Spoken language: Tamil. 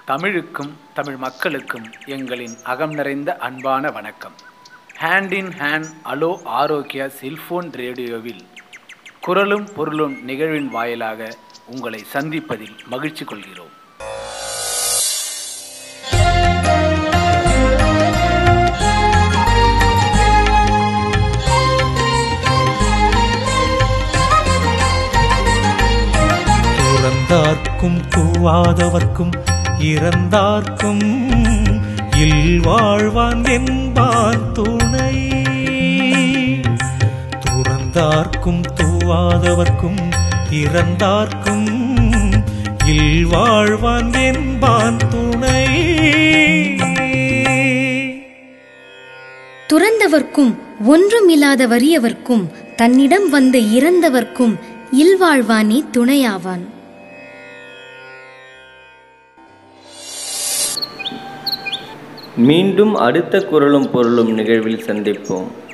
தமிழுக்கும் தமிழ் மக்களுக்கும் எங்களின் அகம் நிறைந்த அன்பான வணக்கம் ஹேண்ட் இன் ஹேண்ட் அலோ ஆரோக்கியா செல்போன் ரேடியோவில் குரலும் பொருளும் நிகழ்வின் வாயிலாக உங்களை சந்திப்பதில் மகிழ்ச்சி கொள்கிறோம் துறந்தார்க்கும் கூவாதவர்க்கும் இறந்தார்க்கும் இல்வாழ்வான் என்பான் துணை துறந்தார்க்கும் தூவாதவர்க்கும் இறந்தார்க்கும் இல்வாழ்வான் என்பான் துணை துறந்தவர்க்கும் ஒன்றுமில்லாத வறியவர்க்கும் தன்னிடம் வந்து இறந்தவர்க்கும் இல்வாழ்வானே துணையாவான் மீண்டும் அடுத்த குரலும் பொருளும் நிகழ்வில் சந்திப்போம்